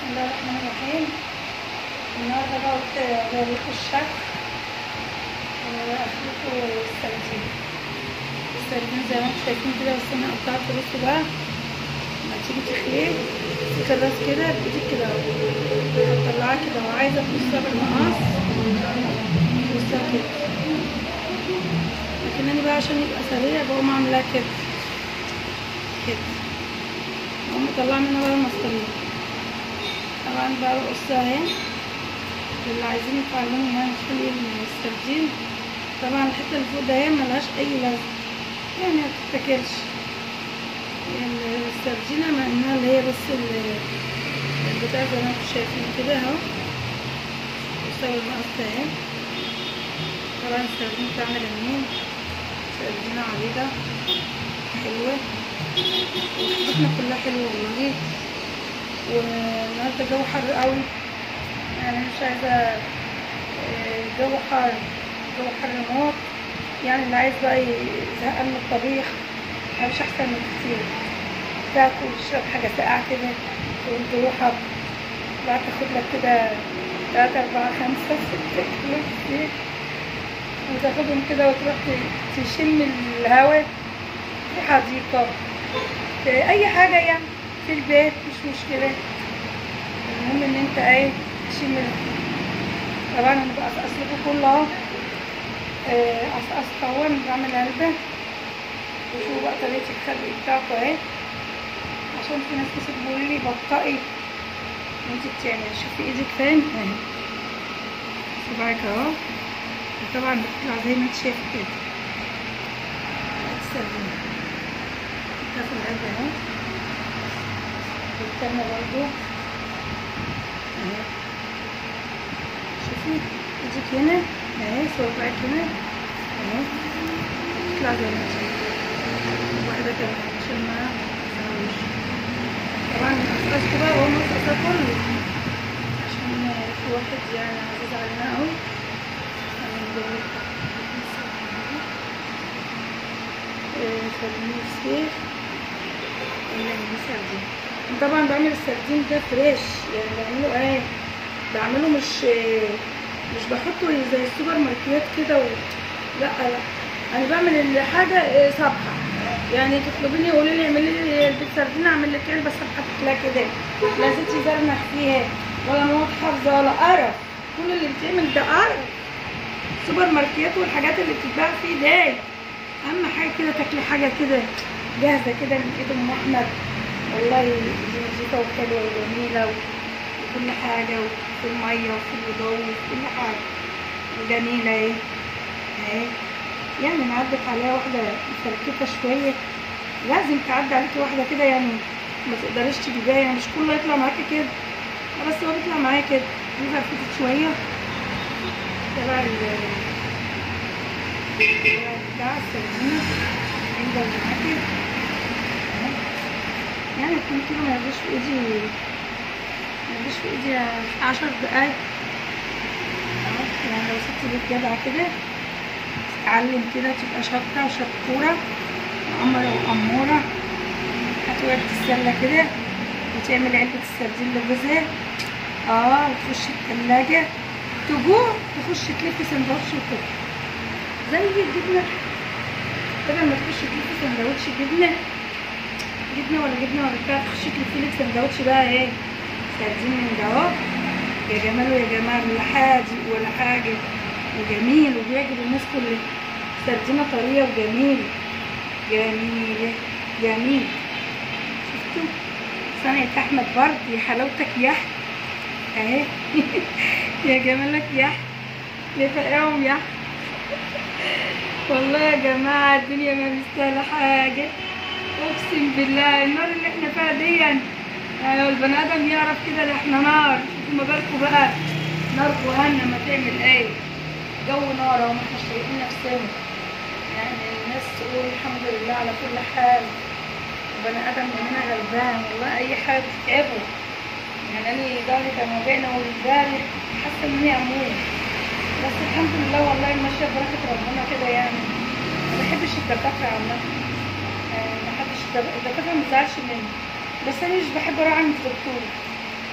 الله الرحمن الرحيم النهارده بقى قلت اغير لكم الشكل واشوفكم السردين السردين زي ما انتم شايفين كده بس انا قطعت بصوا بقى لما تيجي تخليه تمسك الراس كده بايدك كده اهو هتطلعها كده وعايزه تقصها بالمقص تقصها كده لكن انا بقى عشان يبقى سريع بقوم عاملاها كده كده اقوم مطلعه منها بقى المسطرين طبعا بقى بقصها اهي اللي عايزين يتعلموا يعني خلي السردين طبعا الحته اللي فوق ده هي ملهاش اي لازمه يعني ما بتتاكلش يعني السردينه مع انها اللي هي بس البتاع زي ما انتم شايفين كده اهو بصوا المقص اهي طبعا السردين بتاعنا جميل سردينه عريضه حلوه وحاجتنا كلها حلوه والله والنهارده الجو حر قوي يعني مش عايزه الجو حر الجو حر موت يعني اللي عايز بقى يزهقن من الطبيخ مش احسن من كتير تاكل تشرب حاجه ساقعه كده تقوم تروحك بعد تاخد لك كده تلاتة أربعة خمسة ستة كيلو كتير وتاخدهم كده وتروح تشم الهواء في حديقة في أي حاجة يعني في البيت مش مشكلة المهم إن أنت إيه تشم طبعا أنا بقصقص لكم كله أهو قصقص طوال بعمل علبة وشوفوا بقى طريقة الخلق بتاعكم أهي عشان في ناس كتير بيقولوا لي بطئي وأنت بتعملي شوفي إيدك فين أهي صباعك أهو وطبعا بتطلع زي ما انت شايفة كده تستخدمي تاخد العلبة اهي والتانية برضو اهي شوفي ايدك هنا اهي صوابعك هنا اهي تطلع زي ما انت واحدة كمان عشان ما تزهقوش طبعا قصقصت بقى وهو مقصقصة كله عشان في واحد يعني عزيز علينا اوي سردين السيف سردين طبعا بعمل السردين ده فريش يعني بعمله ايه بعمله مش مش بحطه زي السوبر ماركتات كده و... لا لا انا بعمل الحاجه صبحه يعني تطلبيني قولي لي اعملي لي البيت سردين اعمل لك علبه صبحه تاكلها كده لا زيتي زرنخ فيها ولا مواد حافظه ولا قرف كل اللي بيتعمل ده قرف السوبر ماركتات والحاجات اللي بتتباع فيه ده اهم حاجه كده تاكلي حاجه كده جاهزه كده من ايد ام احمد والله نظيفه وحلوه وجميله وكل حاجه وفي الميه وفي الضوء وفي كل حاجه وجميله اهي اهي يعني نعدت عليها واحده مفركفه شويه لازم تعدي عليكي واحده كده يعني ما تقدريش تجيبيها يعني مش كله يطلع معاكي كده بس هو بيطلع معايا كده دي فركفت شويه تبع بتاع السردينة يفضل معاكي يعني اتنين كيلو ما يجيش في ايدي ما يجيش في ايدي عشر دقايق يعني لو ست بيت جدعة كده تتعلم كده تبقى شاطرة وشطورة وأمرة وأمورة هتقعد تتسلى كده وتعمل علبة السردين لجوزها اه وتخش التلاجة تجوع تخش تلف سندوتش وتاكل زي الجبنة بدل ما تخش تلف سندوتش جبنة جبنة ولا جبنة ولا بتاع تخش تلف لك سندوتش بقى ايه سردين من جواب يا جمال ويا جمال لا حادق ولا حاجة وجميل وبيعجب الناس كلها سردينة طرية وجميل جميلة جميل شفتوا صنعة أحمد برد يا حلاوتك يا أحمد اهي يا جمالك يا يا فقاهم يا والله يا جماعة الدنيا ما مستاهلة حاجة اقسم بالله النار اللي احنا فيها دي يعني البني ادم يعرف كده ده احنا نار شوفوا ما بالكوا بقى نار جهنم ما تعمل ايه جو نار وما احنا شايفين نفسنا يعني الناس تقول الحمد لله على كل حال البني ادم مننا غلبان والله اي حاجة بتتعبه يعني انا ظهري كان وجعني والبارح حاسه ان هي اموت بس الحمد لله والله ماشيه بركه ربنا كده يعني ما بحبش الدكاتره عامه ما بحبش الدكاتره ما تزعلش مني بس انا مش بحب اروح عند الدكتور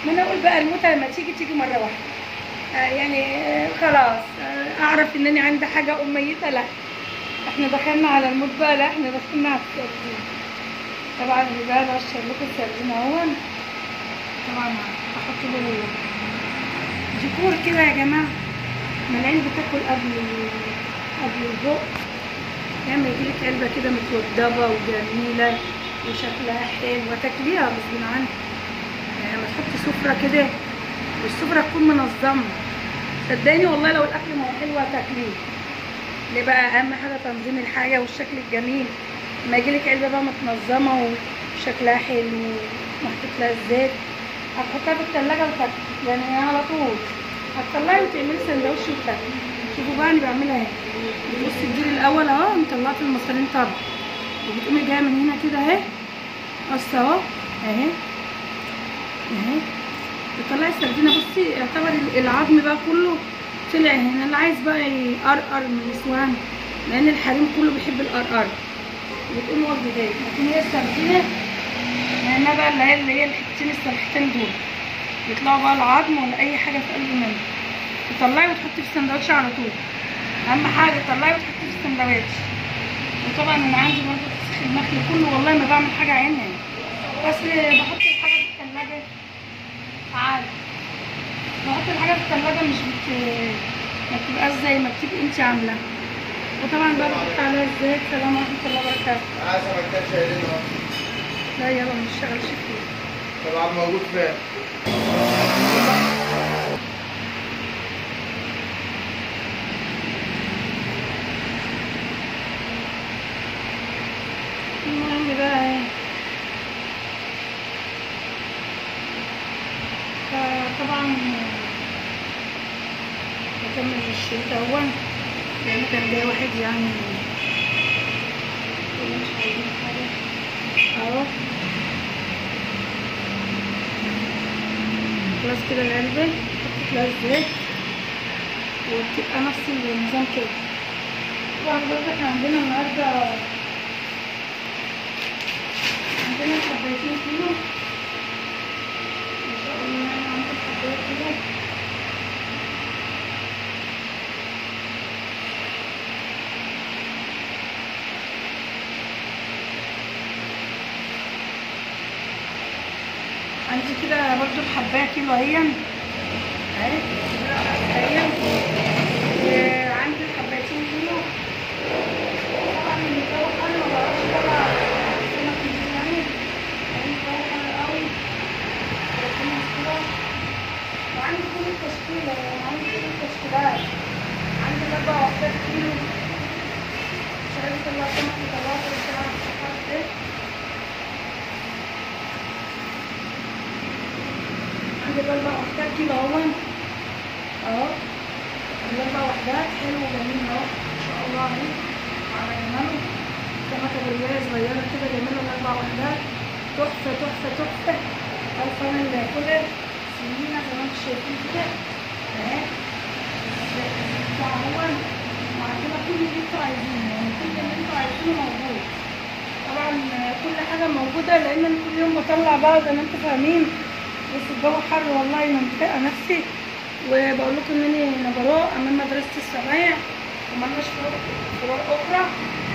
ما انا اقول بقى الموتة لما تيجي تيجي مره واحده آه يعني آه خلاص آه اعرف انني عندي حاجه ام ميته لا احنا دخلنا على الموت بقى لا احنا دخلنا على السردين طبعا اللي بقى بقشر لكم السردين اهون طبعا احط له ديكور كده يا جماعه ما العين بتاكل قبل قبل البق لما يجيلك علبه كده متوضبه وجميله وشكلها حلو وتاكليها غصب عنك يعني لما تحطي سفره كده والسفره تكون منظمه صدقني والله لو الاكل ما هو حلو هتاكليه ليه بقى اهم حاجه تنظيم الحاجه والشكل الجميل لما يجيلك علبه بقى متنظمه وشكلها حلو ومحطوط لها الزيت هتحطها في التلاجة وتاكلي يعني على طول هتطلعي وتعملي سندوتش وتاكلي شوفوا بقى انا بعملها اهي بصي الدير الاول اهو انا طلعت المصارين طبعا وبتقومي جايه من هنا كده اهي قص اهو اهي اهي بتطلعي السردينه بصي يعتبر العظم بقى كله طلع هنا اللي عايز بقى يقرقر من النسوان لان الحريم كله بيحب القرقر بتقوم واخده ده لكن هي السردينه لانها بقى اللي هي اللي هي الحتتين السلحتين دول يطلعوا بقى العظم ولا اي حاجه في قلب منه تطلعي وتحطي في السندوتش على طول اهم حاجه تطلعي وتحطي في السندوتش وطبعا انا عندي برضه فسيخ المخلي كله والله ما بعمل حاجه عينها بس بحط الحاجه في الثلاجه عادي بحط الحاجه في الثلاجه مش بت ما بتبقاش زي ما بتبقي انت عامله وطبعا بقى بحط عليها الزيت سلام ورحمه الله وبركاته عايزة ما كانش شايلينها لا يلا ما نشتغلش فيه طبعا موجود فين؟ المهم بقى ايه فطبعا بكمل الشريط اهون لان كان جاي واحد يعني يقول مش عايزين حاجه اهو خلاص كده العلبه حطيت لها الزيت وبتبقى نفس النظام كده طبعا برضه احنا عندنا النهارده عندنا حبايتين كيلو ما شاء الله يعني عندي حبايات كده عندي كده برضو الحباية كيلو اهي اهي اهي وعندي الحبايتين كيلو طبعا الجو حر ما بعرفش طبعا سمك كتير يعني لأن الجو حر قوي ربنا يسترها وعندي كل التشكيلة يعني عندي كل التشكيلات عندي الأربع وحدات كيلو مش عارفة طلع سمك وطلعت مش عارفة ايه عندي الأربع وحدات كيلو اهون اهو الأربع وحدات حلو وجميل اهو ما شاء الله عليه وعلى جماله سمكة برياية صغيرة كده جميلة الأربع وحدات تحفة تحفة تحفة عارفة أنا اللي هاكلها سنينة زي ما انتم شايفين كده اهي بتاع اهون وعندنا كل اللي انتوا عايزينه يعني كل اللي انتوا عايزينه موجود طبعا كل حاجة موجودة لأن أنا كل يوم بطلع بقى زي ما انتوا فاهمين بس الجو حر والله انا متضايقه نفسي وبقول لكم انني نبراء امام مدرسه الصنايع ومالناش فروع فروع اخرى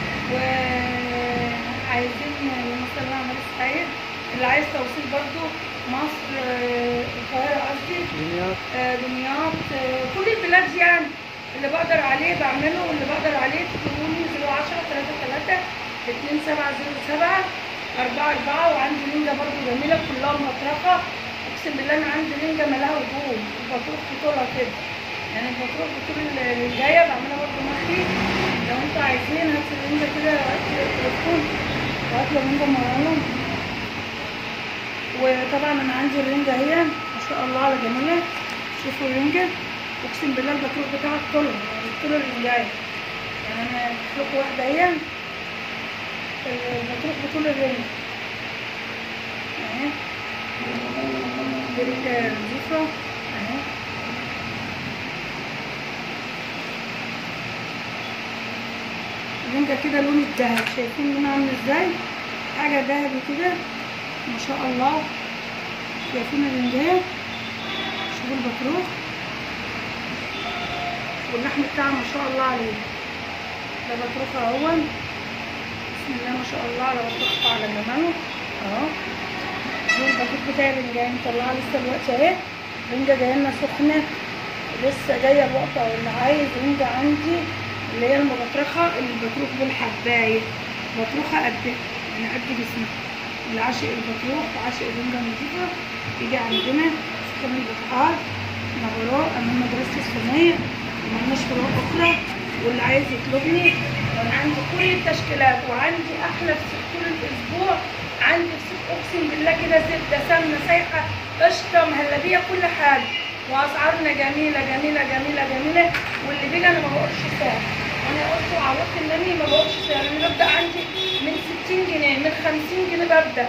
وعايزين مثلا عمل سعيد اللي عايز توصيل برضو مصر آه، القاهره قصدي آه، دمياط آه، كل البلاد يعني اللي بقدر عليه بعمله واللي بقدر عليه تكتبوني 010 33 2707 4 4 وعندي لينجا برضو جميله كلها مطرقه اقسم بالله انا عندي لينجا ملاها هجوم البطروخ بطولها كده يعني البطروخ بطول اللي جايه بعملها برضو مخلي لو انتوا عايزين هاتوا اللينجا كده وهاتوا التليفون وهاتوا اللينجا معاهم وطبعا انا عندي الرنجة اهي ما شاء الله على جمالها شوفوا الرنجة اقسم بالله البطروخ بتاعها طول يعني طول الرنجاية يعني انا بطلق واحدة اهي البطروخ بطول الرنجة اهي دي رنجة نضيفة اهي الرنجة كده لون الدهب شايفين لونها عامل ازاي حاجة ذهبي كده ما شاء الله شايفين الرنجاية شوفوا البطروخ واللحم بتاعه ما شاء الله عليه ده بطروخ اهو بسم الله ما شاء الله على بطروخ على جماله اهو دي البطروخ بتاعي رنجة مطلعها لسه دلوقتي اهي رنجة جايه لنا سخنة لسه جايه الوقت او اللي عايز رنجة عندي اللي هي المبطرخة البطروخ بالحباية بطروخة قد يعني قد جسمها اللي عاشق البطروخ وعاشق الرنجة النضيفة يجي عندنا سكان البحار نبراء أمام مدرسة الصينية وملناش فروع أخرى واللي عايز يطلبني وأنا عندي كل التشكيلات وعندي أحلى فسيخ طول الأسبوع عندي فسيخ أقسم بالله كده زبدة سمنة سايحة قشطة مهلبية كل حاجة وأسعارنا جميلة جميلة جميلة جميلة واللي بيجي أنا ما بقولش سعر أنا قلت وعودت النبي ما بقولش سعر أنا ببدأ عندي من 60 جنيه من 50 جنيه ببدأ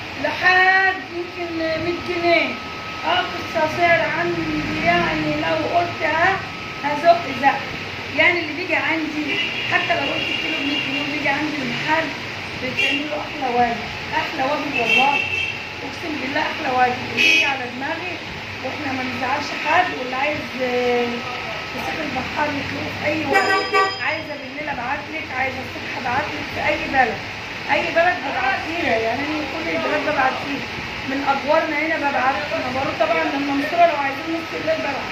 لحد يمكن 100 جنيه اقصى سعر عندي يعني لو قلت ها هزق زق يعني اللي بيجي عندي حتى لو قلت كيلو ب 100 جنيه بيجي عندي المحل بتعمل له احلى واجب احلى واجب والله اقسم بالله احلى واجب اللي يجي على دماغي واحنا ما نزعلش حد واللي عايز آه، فسيخ البحار يطلبه في اي وقت عايزه بالليل ابعت لك عايزه الصبح ابعت لك في اي بلد اي بلد ببعت فيها يعني انا كل البلاد ببعت فيها من ادوارنا هنا ببعت نبارو طبعا من المنصوره لو عايزين نص الليل ببعت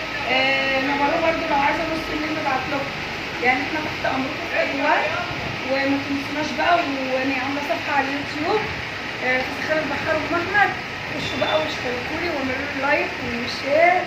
آه نبارو برضه لو عايزه نص الليل ببعت لكم يعني احنا تحت امركم في اي وقت وما تنسوناش بقى وانا عامله صفحه على اليوتيوب آه في سخان البحار ام احمد خشوا بقى واشتركوا لي واعملوا لي لايك وشير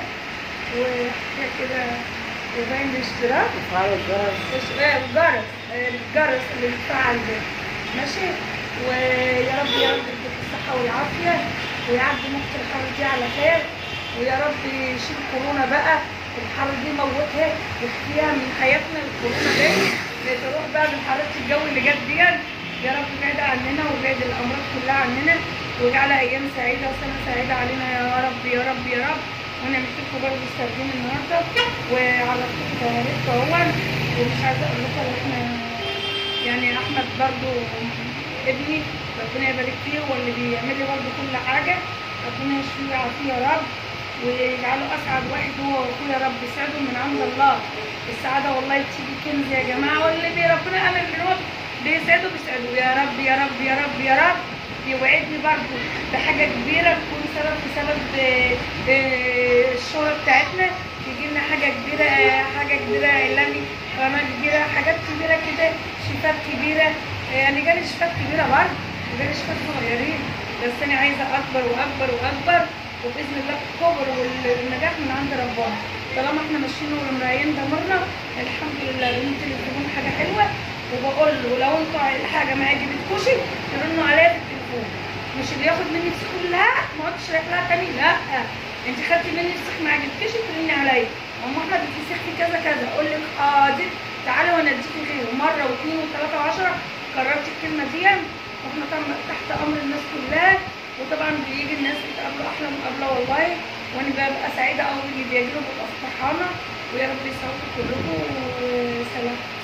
وحاجه كده يبين الاشتراك وفعلوا الجرس وش- آه، الجرس آه، الجرس اللي بيتفعل ده ماشي ويا رب يا رب يديك الصحة والعافية ويعدي مخ الحر دي على خير ويا رب يشيل كورونا بقى الحر دي موتها يخفيها من حياتنا الكورونا دي تروح بقى من حرارة الجو اللي جت دي يا رب بعيد عننا وبعد الأمراض كلها عننا ويجعلها أيام سعيدة وسنة سعيدة علينا يا رب يا رب يا رب وانا عملت لكم برضه السردين النهارده وعرفتكم طريقته اهون ومش عايزه اقول لكم ان احنا يعني احمد برضه ابني ربنا يبارك فيه هو اللي بيعمل لي برضه كل حاجه ربنا يشفيه ويعافيه يا رب ويجعله اسعد واحد هو واخوه يا رب يسعدهم من عند الله السعاده والله بتيجي كنز يا جماعه واللي بي ربنا امر بالموت بيسعده بيسعده يا رب يا رب يا رب يا رب يوعدني برضه بحاجه كبيره تكون سبب بسبب آه، آه، الشهره بتاعتنا يجي لنا حاجه كبيره آه، حاجه كبيره اعلامي قناه كبيره حاجات كبيره كده شفات كبيره آه، يعني جالي شفات كبيره برضه وجالي شفات صغيرين بس انا عايزه اكبر واكبر واكبر وباذن الله الكبر والنجاح من عند ربنا طالما احنا ماشيين ومرايين دمرنا الحمد لله لان التليفون حاجه حلوه وبقول له ولو انتوا الحاجه ما عجبتكوش ترنوا عليا في التليفون مش اللي ياخد مني فسيخ لا ما اقعدش اشرح لها تاني لا انت خدتي مني فسيخ ما عجبتكيش ترني عليا ام احمد الفسيخ في كذا كذا اقول لك حاضر تعالي وانا اديكي غيره مره واثنين وثلاثه وعشره كررت الكلمه دي واحنا طبعا تحت امر الناس كلها وطبعا بيجي الناس بتقابله احلى مقابله والله وانا ببقى سعيده قوي اللي بيجي له ببقى فرحانه ويا رب يسعدكم كلكم وسلام